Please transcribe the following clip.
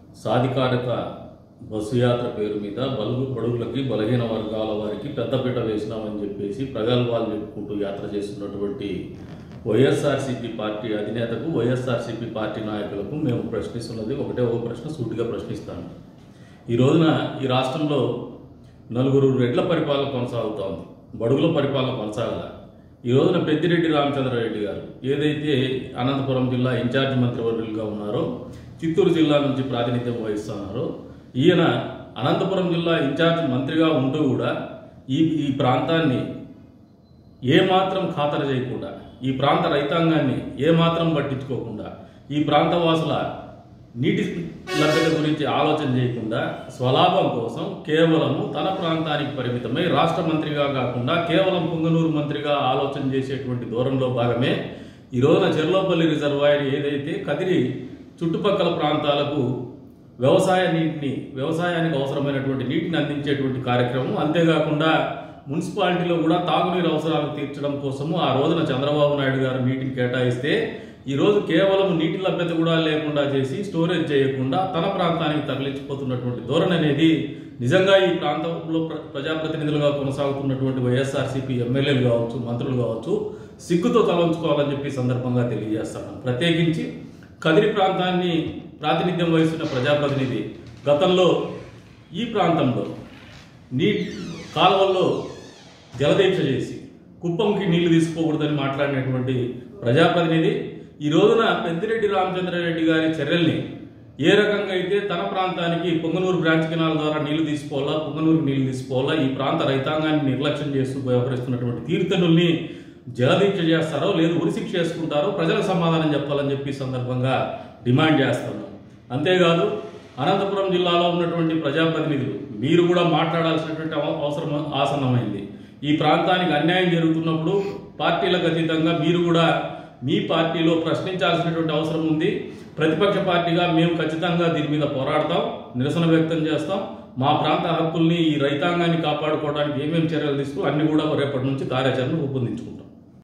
సాధికారత బస్సు యాత్ర పేరు మీద బలుగు బడుగులకి బలహీన వర్గాల వారికి పెద్దపీట వేసినామని చెప్పేసి ప్రగల్భాలు చెప్పుకుంటూ యాత్ర చేస్తున్నటువంటి వైఎస్ఆర్సీపీ పార్టీ అధినేతకు వైఎస్ఆర్సీపీ పార్టీ నాయకులకు మేము ప్రశ్నిస్తున్నది ఒకటే ఒక ప్రశ్న సూటిగా ప్రశ్నిస్తాను ఈ రోజున ఈ రాష్ట్రంలో నలుగురు రెడ్ల పరిపాలన కొనసాగుతోంది బడుగుల పరిపాలన కొనసాగల ఈ రోజున పెద్దిరెడ్డి రామచంద్రారెడ్డి గారు ఏదైతే అనంతపురం జిల్లా ఇన్ఛార్జ్ మంత్రివర్యులుగా ఉన్నారో చిత్తూరు జిల్లా నుంచి ప్రాతినిధ్యం వహిస్తున్నారో ఈయన అనంతపురం జిల్లా ఇన్ఛార్జ్ మంత్రిగా ఉంటూ కూడా ఈ ఈ ప్రాంతాన్ని ఏమాత్రం ఖాతరు చేయకుండా ఈ ప్రాంత రైతాంగాన్ని ఏమాత్రం పట్టించుకోకుండా ఈ ప్రాంత వాసుల నీటి లభ్యత గురించి ఆలోచన చేయకుండా స్వలాభం కోసం కేవలము తన ప్రాంతానికి పరిమితమై రాష్ట్ర మంత్రిగా కాకుండా కేవలం పుంగనూరు మంత్రిగా ఆలోచన చేసేటువంటి దూరంలో భాగమే ఈ రోజున చెర్లోపల్లి రిజర్వాయర్ ఏదైతే కదిరి చుట్టుపక్కల ప్రాంతాలకు వ్యవసాయ నీటిని వ్యవసాయానికి అవసరమైనటువంటి నీటిని అందించేటువంటి కార్యక్రమం అంతేకాకుండా మున్సిపాలిటీలో కూడా తాగునీరు అవసరాలు తీర్చడం కోసము ఆ రోజున చంద్రబాబు నాయుడు గారు నీటిని కేటాయిస్తే ఈ రోజు కేవలం నీటి లభ్యత కూడా లేకుండా చేసి స్టోరేజ్ చేయకుండా తన ప్రాంతానికి తరలించిపోతున్నటువంటి ధోరణి అనేది నిజంగా ఈ ప్రాంతంలో ప్ర- ప్రజాప్రతినిధులుగా కొనసాగుతున్నటువంటి వైఎస్ఆర్సీపీ ఎమ్మెల్యేలు కావచ్చు మంత్రులు కావచ్చు సిగ్గుతో తలంచుకోవాలని చెప్పి ఈ సందర్భంగా తెలియజేస్తాను ప్రత్యేకించి కదిరి ప్రాంతాన్ని ప్రాతినిధ్యం వహిస్తున్న ప్రజాప్రతినిధి గతంలో ఈ ప్రాంతంలో నీ కాలువల్లో జలదీక్ష చేసి కుప్పంకి నీళ్లు తీసుకోకూడదని మాట్లాడినటువంటి ప్రజాప్రతినిధి ఈ రోజున పెద్దిరెడ్డి రామచంద్రారెడ్డి గారి చర్యల్ని ఏ రకంగా అయితే తన ప్రాంతానికి పొంగనూరు బ్రాంచ్ కెనాల్ ద్వారా నీళ్లు తీసుకోవాలా పొంగనూరుకి నీళ్లు తీసుకోవాలా ఈ ప్రాంత రైతాంగాన్ని నిర్లక్ష్యం చేస్తూ వ్యవహరిస్తున్నటువంటి తీర్థనుల్ని జలదీక్ష చేస్తారో లేదు ఉరిశిక్ష చేసుకుంటారో ప్రజలకు సమాధానం చెప్పాలని చెప్పి ఈ సందర్భంగా డిమాండ్ చేస్తున్నాం అంతేకాదు అనంతపురం జిల్లాలో ఉన్నటువంటి ప్రజాప్రతినిధులు మీరు కూడా మాట్లాడాల్సినటువంటి అవ- అవసరం ఆసన్నమైంది ఈ ప్రాంతానికి అన్యాయం జరుగుతున్నప్పుడు పార్టీలకు అతీతంగా మీరు కూడా మీ పార్టీలో ప్రశ్నించాల్సినటువంటి అవసరం ఉంది ప్రతిపక్ష పార్టీగా మేము ఖచ్చితంగా దీని మీద పోరాడతాం నిరసన వ్యక్తం చేస్తాం మా ప్రాంత హక్కుల్ని ఈ రైతాంగాన్ని కాపాడుకోవడానికి ఏమేమి చర్యలు తీసుకో అన్ని కూడా రేపటి నుంచి కార్యాచరణ రూపొందించుకుంటాం